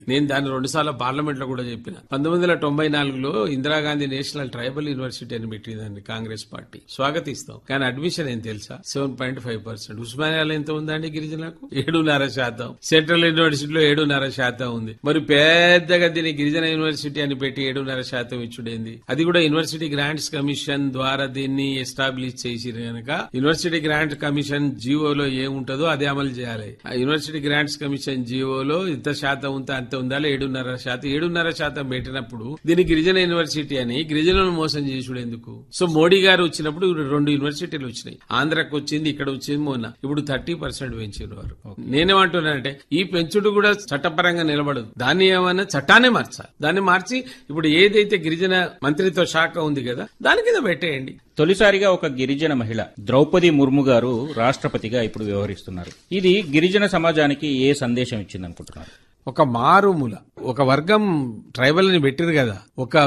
నేను దాన్ని రెండు సార్లు పార్లమెంట్ లో కూడా చెప్పిన పంతొమ్మిది వందల తొంభై నాలుగులో ఇందిరాగాంధీ నేషనల్ ట్రైబల్ యూనివర్సిటీ అని పెట్టిందండి కాంగ్రెస్ పార్టీ స్వాగతిస్తాం కానీ అడ్మిషన్ ఏం తెలుసా సెవెన్ పాయింట్ ఫైవ్ పర్సెంట్ ఉస్మానియాలో ఎంత ఉందండి గిరిజనులకు ఏడున్నర శాతం సెంట్రల్ యూనివర్సిటీలో ఏడున్నర శాతం ఉంది మరి పెద్దగా దీన్ని గిరిజన యూనివర్సిటీ అని పెట్టి ఏడున్నర శాతం ఇచ్చుడేంది అది కూడా యూనివర్సిటీ గ్రాంట్స్ కమిషన్ ద్వారా దీన్ని ఎస్టాబ్లిష్ చేసి కనుక యూనివర్సిటీ గ్రాంట్ కమిషన్ జీవోలో ఏముంటుందో అదే అమలు చేయాలి ఆ యూనివర్సిటీ గ్రాంట్స్ కమిషన్ జీవోలో ఇంత శాతం ఉంటే అంత ఉండాలి ఏడున్నర శాతం ఏడున్నర శాతం పెట్టినప్పుడు దీన్ని గిరిజన యూనివర్సిటీ అని గిరిజనులను మోసం చేసుడు ఎందుకు సో మోడీ గారు వచ్చినప్పుడు రెండు యూనివర్సిటీలు వచ్చినాయి ఆంధ్రాకి వచ్చింది ఇక్కడ వచ్చింది మొన్న ఇప్పుడు థర్టీ పర్సెంట్ పెంచారు వారు నేనేమంటున్నానంటే ఈ పెంచుడు కూడా చట్టపరంగా నిలబడదు దాన్ని ఏమన్నా చట్టాన్ని మార్చాలి దాన్ని మార్చి ఇప్పుడు ఏదైతే గిరిజన మంత్రిత్వ శాఖ ఉంది కదా దాని కింద పెట్టేయండి తొలిసారిగా ఒక గిరిజన మహిళ ద్రౌపది ముర్ము గారు రాష్ట్రపతిగా ఇప్పుడు వ్యవహరిస్తున్నారు ఇది గిరిజన సమాజానికి ఏ సందేశం ఇచ్చింది అనుకుంటున్నారు ఒక మారుమూల ఒక వర్గం ట్రైబల్ అని పెట్టిరు కదా ఒక